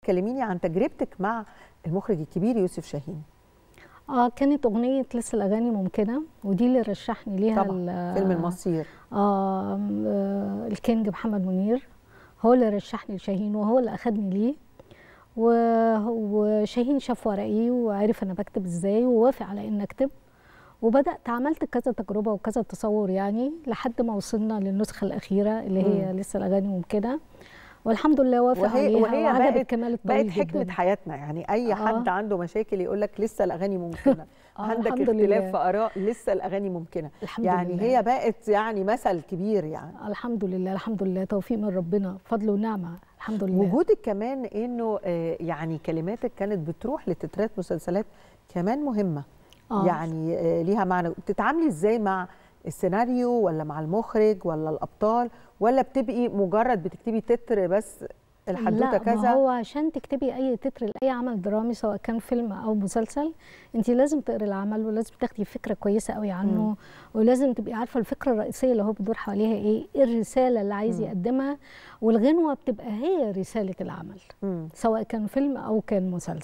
تكلميني عن تجربتك مع المخرج الكبير يوسف شاهين اه كانت اغنيه لسه الاغاني ممكنه ودي اللي رشحني ليها طبعا فيلم المصير آه آه الكينج محمد منير هو اللي رشحني لشاهين وهو اللي اخدني ليه وشاهين شاف ورقي وعرف انا بكتب ازاي ووافق على ان اكتب وبدات عملت كذا تجربه وكذا تصور يعني لحد ما وصلنا للنسخه الاخيره اللي هي مم. لسه الاغاني ممكنه والحمد لله وافق وهي عليها وهي وعجبت بقت كمال الطويل بقت حكمه جدا. حياتنا يعني اي آه. حد عنده مشاكل يقول لك لسه الاغاني ممكنه آه، عندك الحمد اختلاف لله. في اراء لسه الاغاني ممكنه الحمد يعني لله. هي بقت يعني مثل كبير يعني الحمد لله الحمد لله توفيق من ربنا فضل ونعمه الحمد لله وجودك كمان انه آه، يعني كلماتك كانت بتروح لتترات مسلسلات كمان مهمه آه. يعني آه، ليها معنى بتتعاملي ازاي مع السيناريو ولا مع المخرج ولا الابطال ولا بتبقي مجرد بتكتبي تتر بس الحدوته لا كذا ما هو عشان تكتبي اي تتر لاي عمل درامي سواء كان فيلم او مسلسل انت لازم تقري العمل ولازم تاخدي فكره كويسه قوي عنه مم. ولازم تبقي عارفه الفكره الرئيسيه اللي هو بيدور حواليها ايه ايه الرساله اللي عايز مم. يقدمها والغنوه بتبقى هي رساله العمل مم. سواء كان فيلم او كان مسلسل